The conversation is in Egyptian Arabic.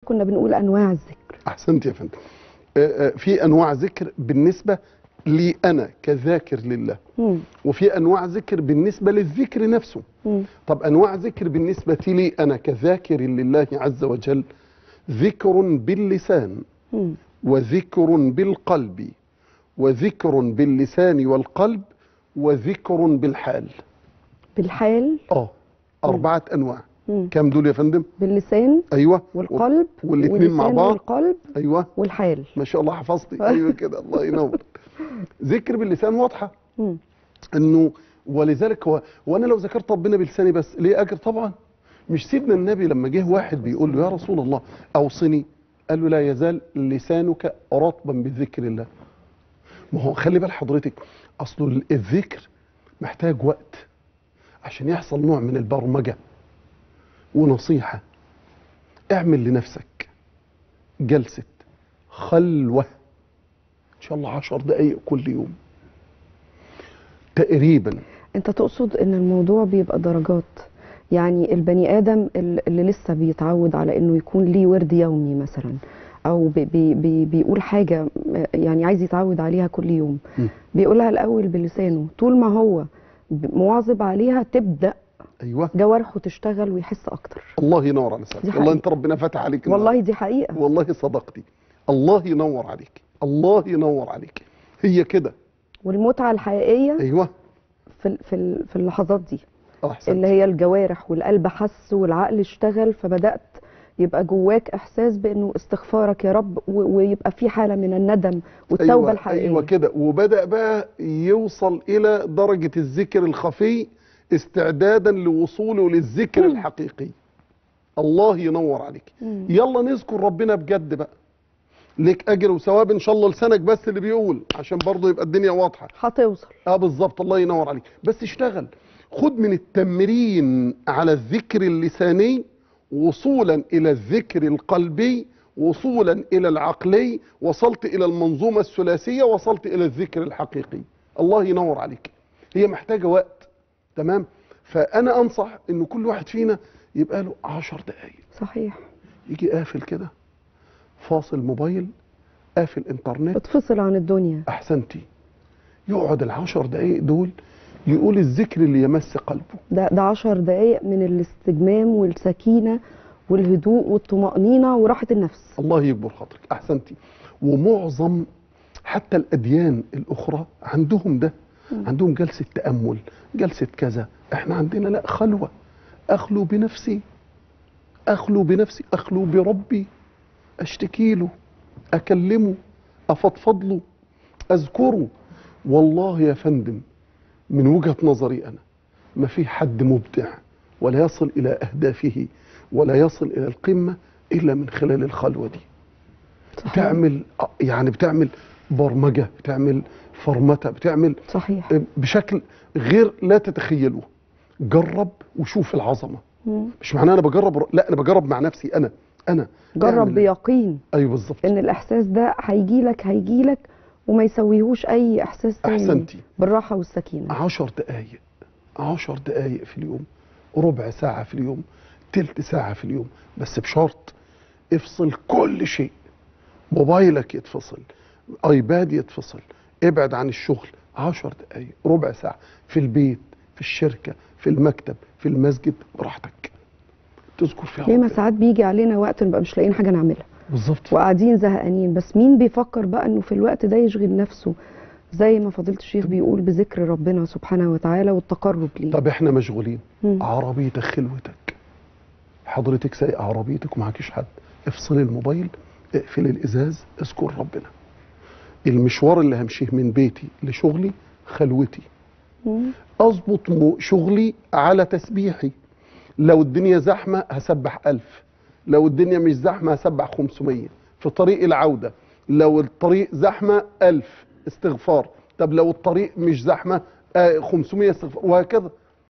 كنا بنقول انواع الذكر احسنت يا فندم آه، آه، في انواع ذكر بالنسبه لي انا كذاكر لله مم. وفي انواع ذكر بالنسبه للذكر نفسه مم. طب انواع ذكر بالنسبه لي انا كذاكر لله عز وجل ذكر باللسان مم. وذكر بالقلب وذكر باللسان والقلب وذكر بالحال بالحال اه اربعه انواع مم. كم دول يا فندم باللسان ايوه والقلب والاتنين مع واللسان بعض. والقلب ايوه والحال ما شاء الله حفظتي ايوه كده الله ينور ذكر باللسان واضحه مم. انه ولذلك هو وانا لو ذكرت ربنا بلساني بس ليه اجر طبعا مش سيدنا النبي لما جه واحد بيقول له يا رسول الله اوصني قال له لا يزال لسانك رطبا بذكر الله ما هو خلي بال حضرتك اصل الذكر محتاج وقت عشان يحصل نوع من البرمجه ونصيحه اعمل لنفسك جلسه خلوه ان شاء الله عشر دقايق كل يوم تقريبا انت تقصد ان الموضوع بيبقى درجات يعني البني ادم ال- اللي لسه بيتعود على انه يكون ليه ورد يومي مثلا او بي بي بي بيقول حاجه م- يعني عايز يتعود عليها كل يوم م. بيقولها الاول بلسانه طول ما هو ب- مواظب عليها تبدا ايوه جوارحه تشتغل ويحس اكتر الله ينور على دي لسانك حقيقة. والله انت ربنا فتح عليك النهاردة. والله دي حقيقه والله صدقتي الله ينور عليك الله ينور عليك هي كده والمتعه الحقيقيه ايوه في ال- في ال- في اللحظات دي احسن اللي هي الجوارح والقلب حس والعقل اشتغل فبدات يبقى جواك احساس بانه استغفارك يا رب و- ويبقى في حاله من الندم والتوبه أيوة الحقيقيه ايوه كده وبدا بقى يوصل الى درجه الذكر الخفي استعدادا لوصوله للذكر مم. الحقيقي الله ينور عليك مم. يلا نذكر ربنا بجد بقى ليك اجر وثواب ان شاء الله لسانك بس اللي بيقول عشان برضه يبقى الدنيا واضحه هتوصل اه بالظبط الله ينور عليك بس اشتغل خد من التمرين على الذكر اللساني وصولا الى الذكر القلبي وصولا الى العقلي وصلت الى المنظومه الثلاثيه وصلت الى الذكر الحقيقي الله ينور عليك هي محتاجه وقت تمام فانا انصح ان كل واحد فينا يبقى له عشر دقائق صحيح يجي قافل كده فاصل موبايل قافل انترنت اتفصل عن الدنيا احسنتي يقعد العشر دقايق دول يقول الذكر اللي يمس قلبه ده ده عشر دقايق من الاستجمام والسكينه والهدوء والطمانينه وراحه النفس الله يكبر خاطرك احسنتي ومعظم حتى الاديان الاخرى عندهم ده عندهم جلسه تامل جلسه كذا احنا عندنا لا خلوه اخلو بنفسي اخلو بنفسي اخلو بربي اشتكي له اكلمه افضفض له اذكره والله يا فندم من وجهه نظري انا ما في حد مبدع ولا يصل الى اهدافه ولا يصل الى القمه الا من خلال الخلوه دي صحيح بتعمل يعني بتعمل برمجه بتعمل فرمته بتعمل صحيح بشكل غير لا تتخيله جرب وشوف العظمه مم. مش معناه انا بجرب لا انا بجرب مع نفسي انا انا جرب اعمل- بيقين ايوه بالظبط ان الاحساس ده هيجي لك هيجي لك وما يسويهوش اي احساس تاني احسنتي بالراحه والسكينه عشر دقايق عشر دقايق في اليوم ربع ساعة في اليوم تلت ساعة في اليوم بس بشرط افصل كل شيء موبايلك يتفصل ايباد يتفصل ابعد عن الشغل عشر دقايق ربع ساعة في البيت في الشركة في المكتب في المسجد براحتك تذكر فيها ليه ما ربنا. ساعات بيجي علينا وقت نبقى مش لاقيين حاجه نعملها بالظبط وقاعدين زهقانين بس مين بيفكر بقى انه في الوقت ده يشغل نفسه زي ما فضيله الشيخ بيقول بذكر ربنا سبحانه وتعالى والتقرب ليه طب احنا مشغولين مم. عربيتك خلوتك حضرتك سايق عربيتك ومعكيش حد افصل الموبايل اقفل الازاز اذكر ربنا المشوار اللي همشيه من بيتي لشغلي خلوتي مم. اظبط مو- شغلي على تسبيحي لو الدنيا زحمه هسبح ألف لو الدنيا مش زحمه هسبح 500 في طريق العوده لو الطريق زحمه ألف استغفار طب لو الطريق مش زحمه آه، 500 استغفار وهكذا